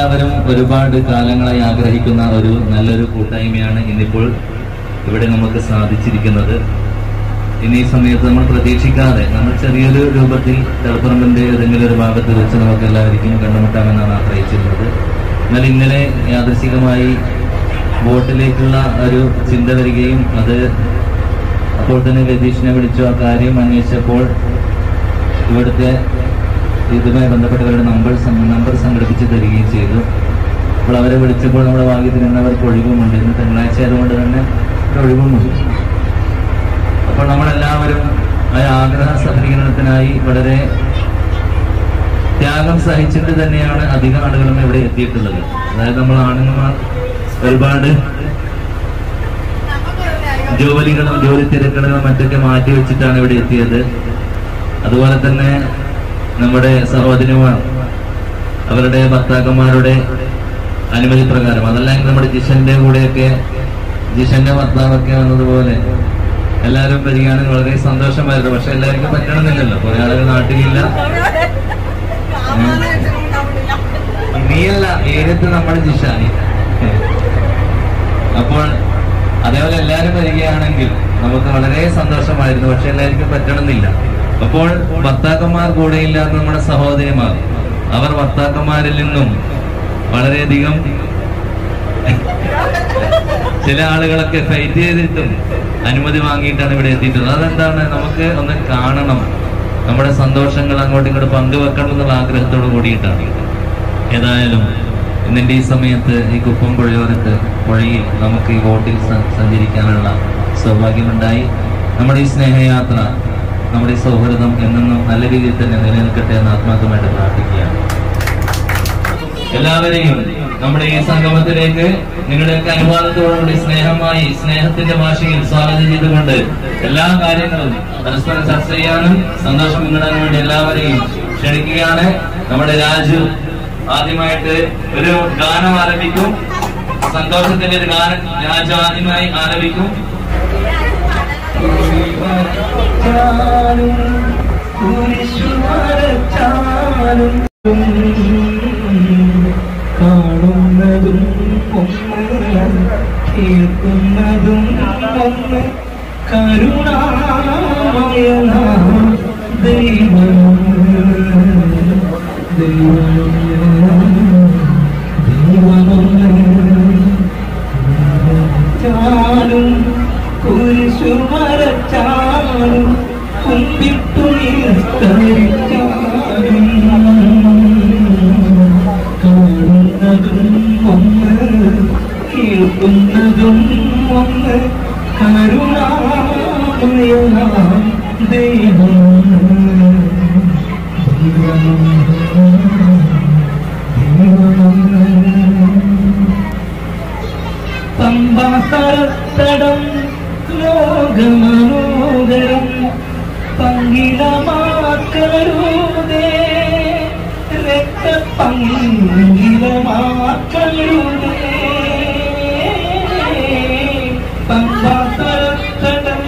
നമ്മളെല്ലാവരും ഒരുപാട് കാലങ്ങളായി ആഗ്രഹിക്കുന്ന ഒരു നല്ലൊരു കൂട്ടായ്മയാണ് ഇന്നിപ്പോൾ ഇവിടെ നമുക്ക് സാധിച്ചിരിക്കുന്നത് ഇനി ഈ സമയത്ത് നമ്മൾ പ്രതീക്ഷിക്കാതെ നമ്മൾ ചെറിയൊരു രൂപത്തിൽ തളിപ്പറമ്പിന്റെ ഏതെങ്കിലും ഒരു ഭാഗത്ത് വെച്ച് നമുക്ക് എല്ലാവർക്കും കണ്ടുമുട്ടാമെന്നാണ് ആഗ്രഹിച്ചിരുന്നത് എന്നാൽ ഇന്നലെ യാദൃശികമായി ബോട്ടിലേക്കുള്ള ഒരു ചിന്ത വരികയും അത് അപ്പോൾ തന്നെ രതീഷിനെ വിളിച്ചു ആ കാര്യം അന്വേഷിച്ചപ്പോൾ ഇവിടുത്തെ ഇതുമായി ബന്ധപ്പെട്ടവരുടെ നമ്പർ സം- നമ്പർ സംഘടിപ്പിച്ച് തരികയും ചെയ്തു അപ്പോൾ അവരെ വിളിച്ചപ്പോൾ നമ്മുടെ ഭാഗ്യത്തിൽ നിന്നവർക്ക് ഒഴിവുമുണ്ട് ഇന്ന് തിങ്കളാഴ്ച ആയതുകൊണ്ട് തന്നെ ഒരു ഒഴിവുമുണ്ട് അപ്പോൾ നമ്മളെല്ലാവരും ആ ആഗ്രഹ സഫലീകരണത്തിനായി വളരെ ത്യാഗം സഹിച്ചിട്ട് തന്നെയാണ് അധികം ആളുകളും ഇവിടെ എത്തിയിട്ടുള്ളത് അതായത് നമ്മൾ ആണുങ്ങന്മാർ ഒരുപാട് ജോലികളും ജോലി തിരക്കുകളും മറ്റൊക്കെ മാറ്റി വെച്ചിട്ടാണ് ഇവിടെ എത്തിയത് അതുപോലെ തന്നെ നമ്മുടെ സഹോദരിമാർ അവരുടെ ഭർത്താക്കന്മാരുടെ അനുമതി പ്രകാരം അതല്ലെങ്കിൽ നമ്മുടെ ജിഷന്റെ കൂടെയൊക്കെ ജിഷന്റെ ഭർത്താവൊക്കെ വന്നതുപോലെ എല്ലാവരും വരികയാണെങ്കിൽ വളരെ സന്തോഷമായിരുന്നു പക്ഷെ എല്ലാവർക്കും പറ്റണമെന്നില്ലല്ലോ കുറെ ആളുകൾ നാട്ടിലില്ല നീയല്ല ഏരത്ത് നമ്മുടെ ജിഷാനി അപ്പോൾ അതേപോലെ എല്ലാവരും വരികയാണെങ്കിൽ നമുക്ക് വളരെ സന്തോഷമായിരുന്നു പക്ഷെ എല്ലാവർക്കും പറ്റണമെന്നില്ല അപ്പോൾ ഭർത്താക്കന്മാർ കൂടെയില്ലാത്ത നമ്മുടെ സഹോദരിമാർ അവർ ഭർത്താക്കന്മാരിൽ നിന്നും വളരെയധികം ചില ആളുകളൊക്കെ ഫൈറ്റ് ചെയ്തിട്ടും അനുമതി വാങ്ങിയിട്ടാണ് ഇവിടെ എത്തിയിട്ടുള്ളത് അതെന്താണ് നമുക്ക് ഒന്ന് കാണണം നമ്മുടെ സന്തോഷങ്ങൾ അങ്ങോട്ടും ഇങ്ങോട്ട് പങ്കുവെക്കണം എന്നുള്ള ആഗ്രഹത്തോട് കൂടിയിട്ടാണ് ഏതായാലും ഇന്നിന്റെ ഈ സമയത്ത് ഈ കുപ്പം പുഴയോരത്ത് പുഴയിൽ നമുക്ക് ഈ ബോട്ടിൽ സ- സഞ്ചരിക്കാനുള്ള സൗഭാഗ്യമുണ്ടായി നമ്മുടെ ഈ സ്നേഹയാത്ര നമ്മുടെ ഈ സൗഹൃദം എന്നെന്നും നല്ല രീതിയിൽ തന്നെ നിലനിൽക്കട്ടെ എന്ന് ആത്മാർത്ഥമായിട്ട് പ്രാർത്ഥിക്കുകയാണ് എല്ലാവരെയും നമ്മുടെ ഈ സംഗമത്തിലേക്ക് നിങ്ങളുടെയൊക്കെ അനുവാദത്തോടുകൂടി സ്നേഹമായി സ്നേഹത്തിന്റെ ഭാഷയിൽ സ്വാഗതം ചെയ്തുകൊണ്ട് എല്ലാ കാര്യങ്ങളും പരസ്പരം ചർച്ച ചെയ്യാനും സന്തോഷം പങ്കിടാനും വേണ്ടി എല്ലാവരെയും ക്ഷണിക്കുകയാണ് നമ്മുടെ രാജു ആദ്യമായിട്ട് ഒരു ഗാനം ആരംഭിക്കും സന്തോഷത്തിന്റെ ഒരു ഗാനം രാജു ആദ്യമായി ആരംഭിക്കും കാണുന്നതും ഒന്ന് കേൾക്കുന്നതും ഒന്ന് കരുണാമയ ദൈവം ചാലും കുരിശു മരച്ചാലും കുമ്പിട്ടു നിസ്കരിച്ചാലും കാണുന്നതും ഒന്ന് കേൾക്കുന്നതും ഒന്ന് കരുണാമയ ദൈവം പമ്പാസരത്തടം ലോകമനോദരം പങ്കിടമാക്കരുതേ രക്തപങ്കിടമാക്കരുതേ പമ്പാസരത്തടം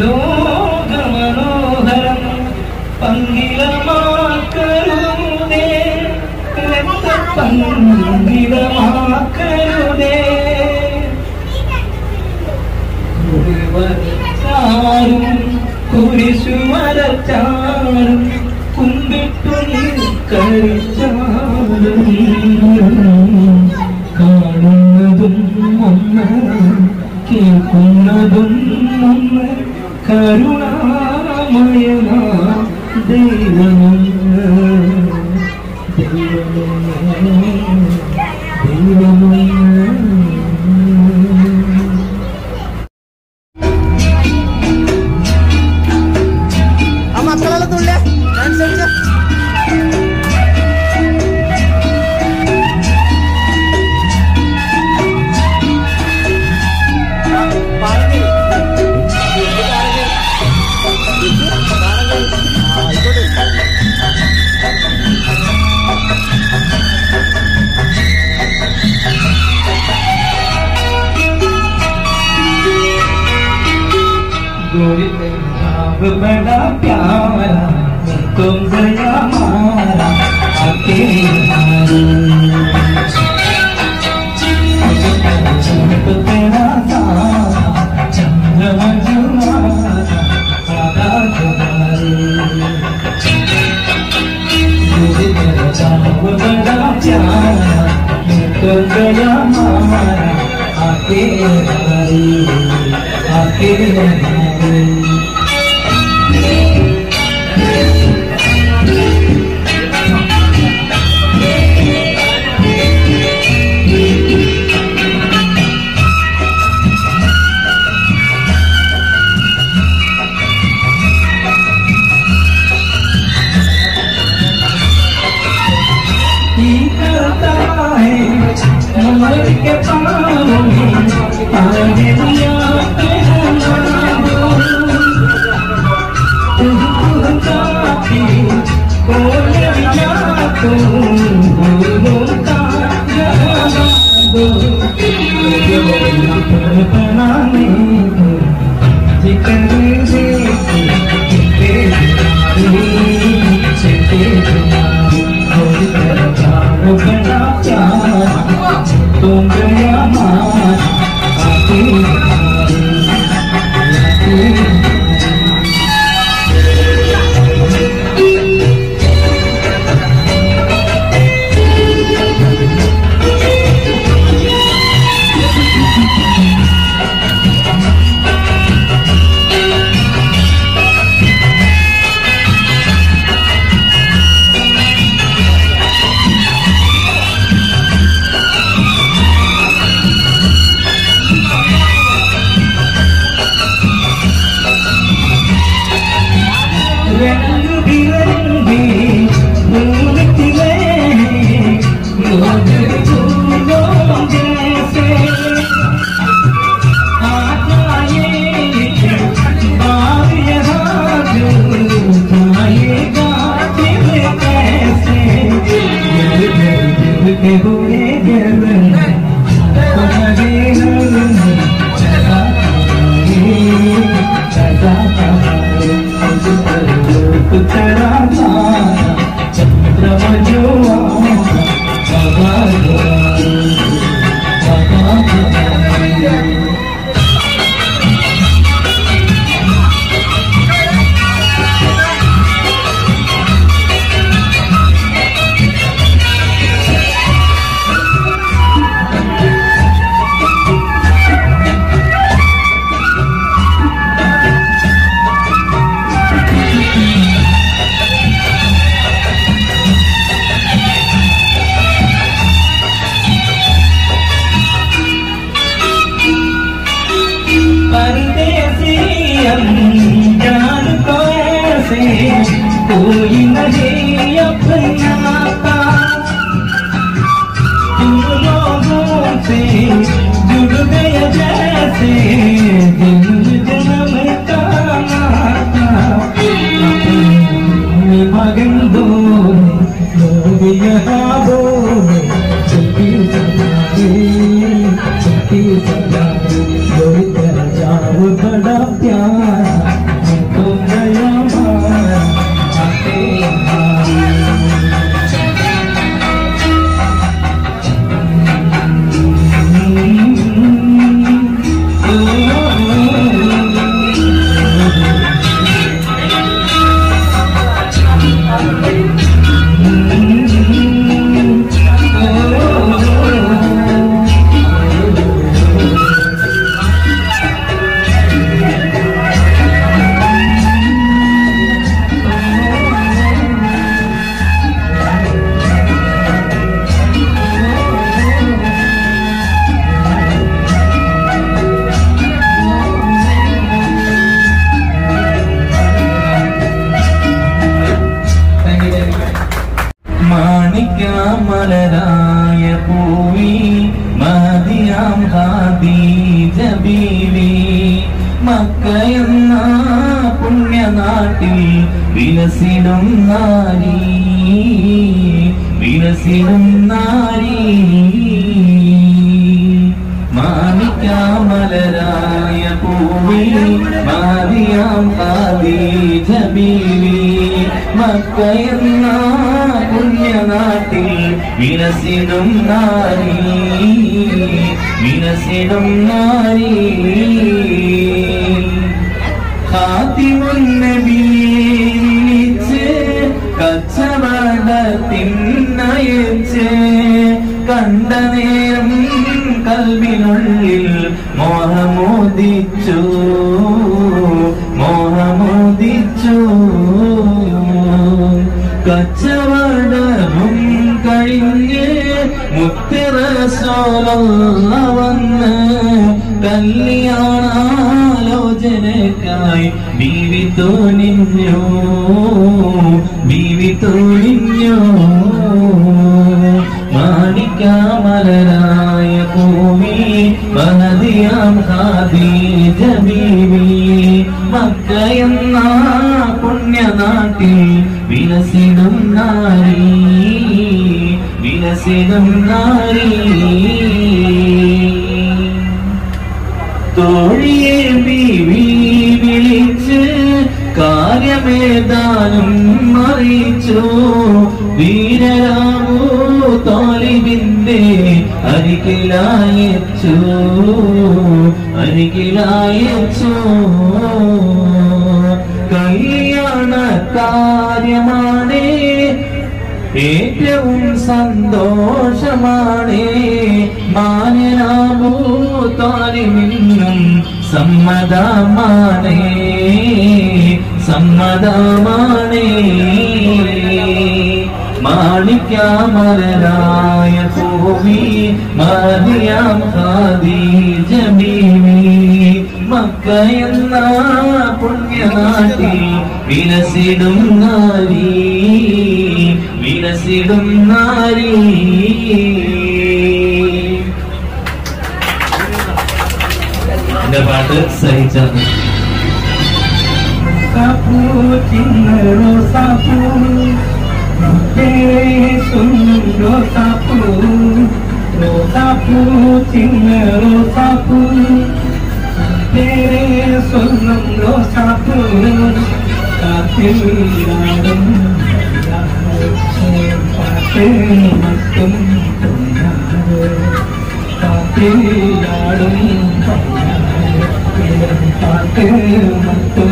ലോകമനോഹരം പങ്കിടമാക്കരുതേ രക്തപങ്കിടമാക്കരുതേ ചാരും കുരിശു വരച്ചാലും കുമ്പിട്ടു നിസ്കരിച്ചാലും കാണുന്നതും ഒന്ന് കേൾക്കുന്നതും ഒന്ന് കരുണാമയ ദൈവമൊന്ന് ദൈവമൊന്ന് ദൈവമൊന്ന് ആ മക്കളെല്ലാം തുള്ളിയ ഡാൻസ് കളിച്ച गोरी पंजाब बड़ा प्यारा तुम गया मारा अकेला की करता है उम्र के पालों में आगे दिया तुम गया रंग बिरंगे फूल खिले लोग फूलों जैसे आ जाए बार यहाँ जो जाएगा फिर कैसे गिर गिर गिर के हुए गिर तुम्हारे नैन चला चला तेरा चंद्रमा जो परदेसी अनजान को ऐसे कोई नहीं अपनाता तुम लोगों से जुड़ गए जैसे जन्म जन्म का नाता अपने मगन दो लोग यहाँ बोले छुट्टी सजाए छुट्टी सजाए कोई तेरा जाओ बड़ा प्यारा मैं तो गया मारा आते हमारे മാണിക്യാമലരായ പൂവി മഹദിയാം ഖാദീജ ബീവി മക്കയെന്ന പുണ്യനാട്ടിൽ വിലസിടും നാരി വിലസിടും നാരി മാണിക്യാമലരായ പൂവി മഹദിയാം ഖാദീജ ബീവി മക്കയെന്ന പുണ്യനാട്ടിൽ വിലസിടും നാരി വിലസിടും നാരി ഹാത്തിമുന്നബിച്ച് കച്ചവടത്തിനയച്ച് കണ്ട നേരം കൽവിനുള്ളിൽ മോഹമോദിച്ചു വന്ന് കല്യാണാലോചനക്കായി ബീവി തോന്നിഞ്ഞോ ബീവി തോന്നിഞ്ഞോ മാണിക്കാമലരായ ഭൂമി മഹദിയാം ഖാദീജ ബീവി മക്ക എന്ന പുണ്യനാട്ടിൽ വിലസിടും നാരി വിലസിടും നാരി തോഴിയെ ബീവി വിളിച്ച് കാര്യമേതാനും അറിയിച്ചു വീരരാമു തോലിബിന്റെ അരികിലായച്ചു അരികിലായച്ചു കല്യാണ കാര്യമാണേ ഏറ്റവും സന്തോഷമാണ് മാനനാമോ താലിമിന്നും സമ്മതമാണേ സമ്മതമാണേ മാണിക്യാമരായ ഭൂമി മതിയാം ഖാദീജ ബീവി മക്ക എന്ന പുണ്യനാട്ടിൽ വിലസിടും നാരി വിലസിടും നാരി എന്റെ പാട്ട് സഹിച്ചത് सापू चिन्हरो सापू तेरे सुन रो सापू रो सापू चिन्हरो सापू तेरे सुन रो सापू കാത്തിലാടും പാട്ട് മറ്റും കാത്തിലാടും പാട്ട് മറ്റും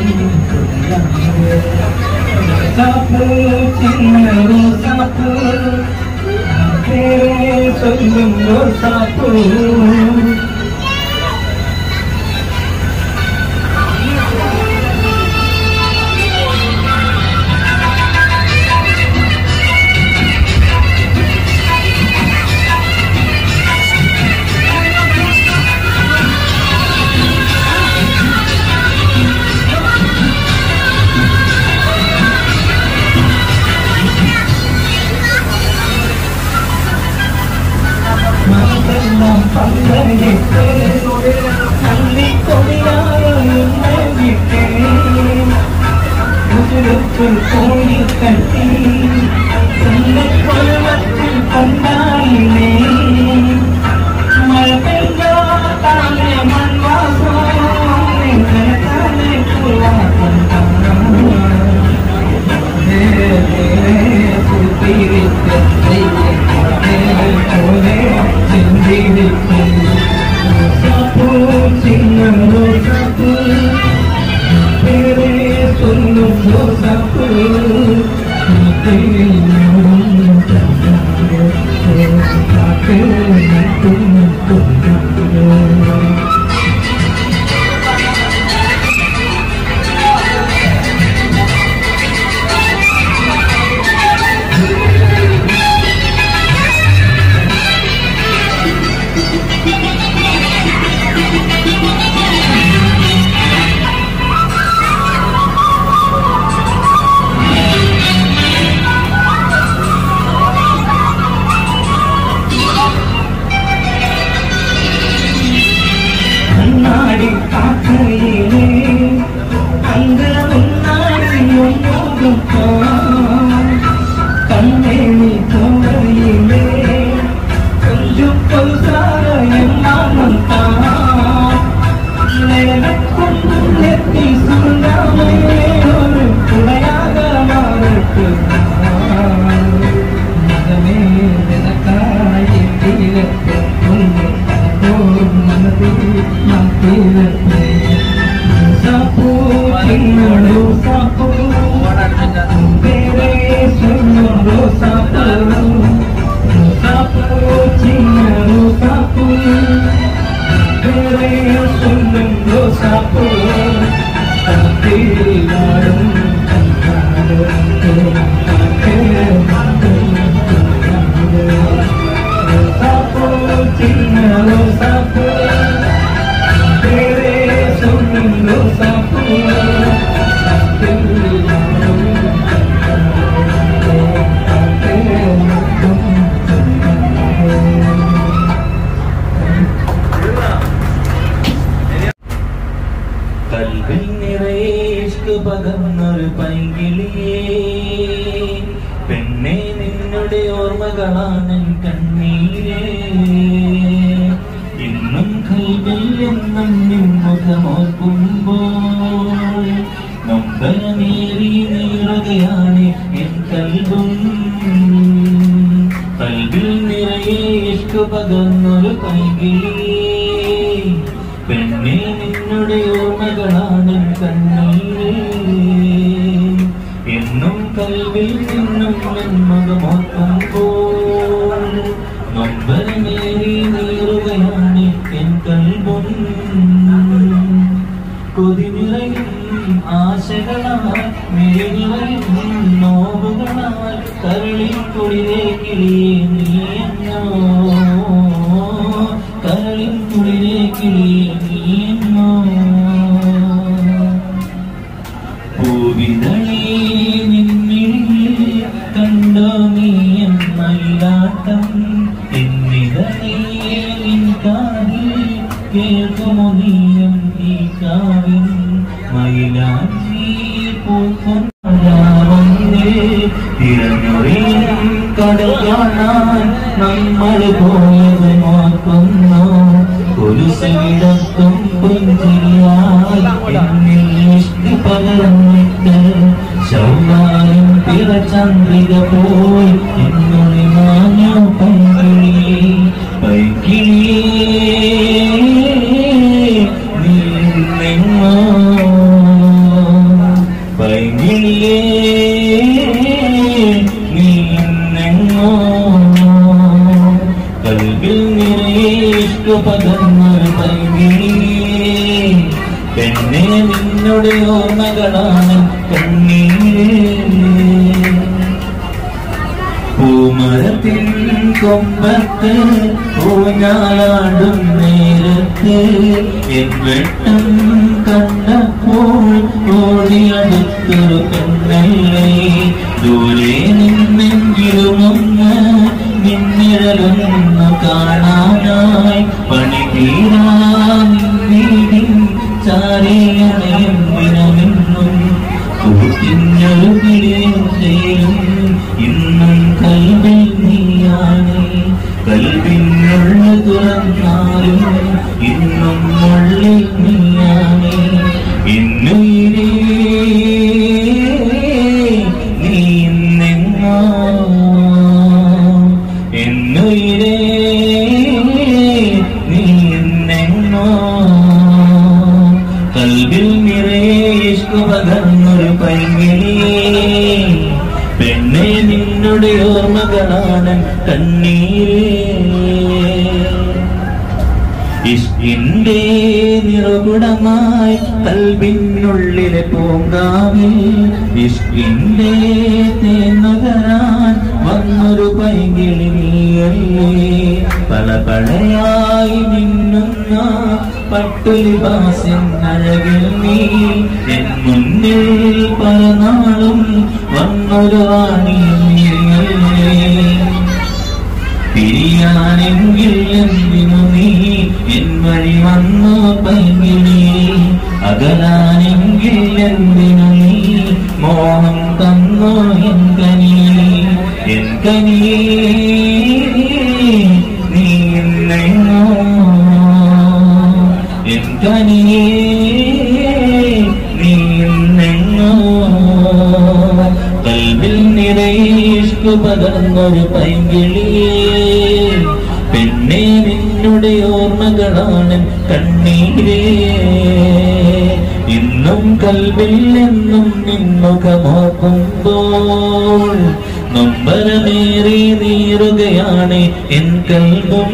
സാപ്പ് ചിന്നോ സാപ്പ് ചൊല്ലുമ്പോ സാപ്പ് മനസ്സെല്ലാം പന്തലിട്ട് തള്ളിക്കൊടിയായിട്ട് മുതുരത്തിൽ കോഴി തട്ടി കൊലവത്തിൽ കൊണ്ടായില്ലേ മഴ പെയ്യാതെ മൺവാസം നിങ്ങളെ കണ്ണാടി കാക്കയിലേ അങ്കമുന്നാടിയൊന്നും കണ്ണേണി തോടയിലേ കൊഞ്ചു കൊൽസാരയം മാമന്താ നെത്തി സുന്ദരമേ ഒരു കുടയാകമാറട്ടെ മകനേ നിനക്കായി തീരത്തെ ഒന്ന് ഓം മനതിൽ നാം തീരത്തെ സാപ്പു ചിന്നോ സാപ്പു तेरे सुनो सापू सापू चिन्नो सापू तेरे सुनो सापू കാത്തിലാടും സാപ്പു ചിന്ന കൽവിൽ നിറയേഷ്കു പകർന്നൊരു പൈകിളിയേ പെണ്ണെ നിന്നുടെ ഓർമ്മകളാണ് കണ്ണീരേ ഇന്നും കൽവിൽ എന്നും നിൻമുഖമോർക്കുമ്പോൾ നൊമ്പരമേറി നീറുകയാണ് എൻ കൽവും കൽവിൽ നിറയെ ഇഷ്കു പകർന്നൊരു പൈകിളിയേ പെണ്ണെ നിന്നുടെ ഓർമ്മകളാണ് കണ്ണീരേ എന്നും കൽവിൽ നിന്നും മുഖമോക്കുമ്പോൾ നൊമ്പരമേറി നീറുകയാണ് എൻ കൽവും കൊതി നിറയും ആശകളാൽ മിഴി നിറയും നോവുകളാൽ കരളിൽ കുളിരേ കിളിയേ നീയെന്നോ കരളിൽ കുളിരേ കിളിയേ നീയെന്നോ പൂവിതളേ നിന്നിഴിയിൽ കണ്ടോ നീ മയിലാട്ടം എന്നിതളേ നിൻ കാതിൽ കേൾക്കുമോ നീയും ഈ കാവിൻ മയിലാഞ്ചി പൂക്കൊന്നേ തിരഞ്ഞൊറിയും കടൽ കാണാൻ നമ്മൾ പോയത് നോക്കുന്നു ഒരു സൈഡത്തും പുഞ്ചിരിയായി എന്നിൽ ഇഷ്ടി പകർന്നിട്ട് ശൗവാനും പിറ ചന്ദ്രിക പോയി എന്നുടെ മാഞ്ഞു പൈകിളി പൈകിളിയേ നീ നിന്നോ പൈകിളിയേ നീ നിന്നോ കൽവിൽ നിറയേഷ്കു പകർന്നൊരു പൈകിളിയേ പെണ്ണെ നിന്നുടെ ഓർമ്മകളാണ് കണ്ണീരേ പൂമരത്തിൻ കൊമ്പത്ത് ഊഞ്ഞാലാടും നേരത്ത് എൻ വെട്ടം കണ്ടപ്പോൾ ഓടിയടുത്തൊരു പെണ്ണല്ലേ ദൂരെ നിന്നെങ്കിലുമൊന്ന് നിന്നിഴലൊന്നു കാണാനായി പണി തീരാ നിന്നീടിൻ ചാരിയണയും ദിനമെന്നും കൂട്ടിഞ്ഞൊരു കിളിയും ഇന്നും കൽവിൽ നീയാണ് കൽവിനുള്ള തുറന്നാലും ഇന്നും ഉള്ളിൽ നീയാണ് ഇന്നുയിരേ നീ ഇന്നെങ്ങോ എന്നുയിരേ നീ ഇന്നെങ്ങോ കൽവിൽ നിറയെ ഇഷ്കു പകർന്നൊരു പൈകിളിയേ പെണ്ണെ നിന്നുടെ ഓർമ്മകളാണ് കണ്ണീരേ ഇഷ്കിന്റെ നിറകുടമായി കൽവിനുള്ളിലെ പൂങ്കാവിൽ ഇഷ്കിന്റെ തേന്നുകരാൻ വന്നൊരു പൈകിളി നീയല്ലേ പല പഴയായി മിന്നുന്ന പട്ടുലിവാസിൻ അഴകിൽ നീ എൻ മുന്നിൽ പല നാളും വന്നൊരു റാണി നീയല്ലേ പിരിയാനെങ്കിൽ എന്തിനു നീ എൻ വഴി വന്നു പൈകിളി അകലാനെങ്കിൽ എന്തിനു നീ മോഹം തന്നു എൻ കനി എൻ കനി നീ എന്നെങ്ങോ എൻ കനി നീ എന്നെങ്ങോ കൽവിൽ നിറയേഷ്കു പകർന്നൊരു പൈങ്കിളിയേ പെണ്ണെ നിന്നുടെ ഓർമ്മകളാണ് കണ്ണീരേ ഇന്നും കൽവിൽ എന്നും നിന്നുഖമോക്കുമ്പോൾ നൊമ്പരമേറി നീറുകയാണ് എൻ കൽവും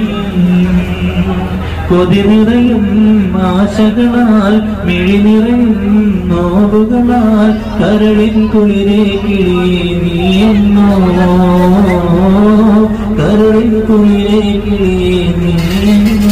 കൊതി നിറയും ആശകളാൽ മിഴി നിറയും നോവുകളാൽ കരളിൻ കുളിരേ കിളിയേ നീയെന്നോ കരളിൻ കുളിരേ കിളിയേ നീയെന്നോ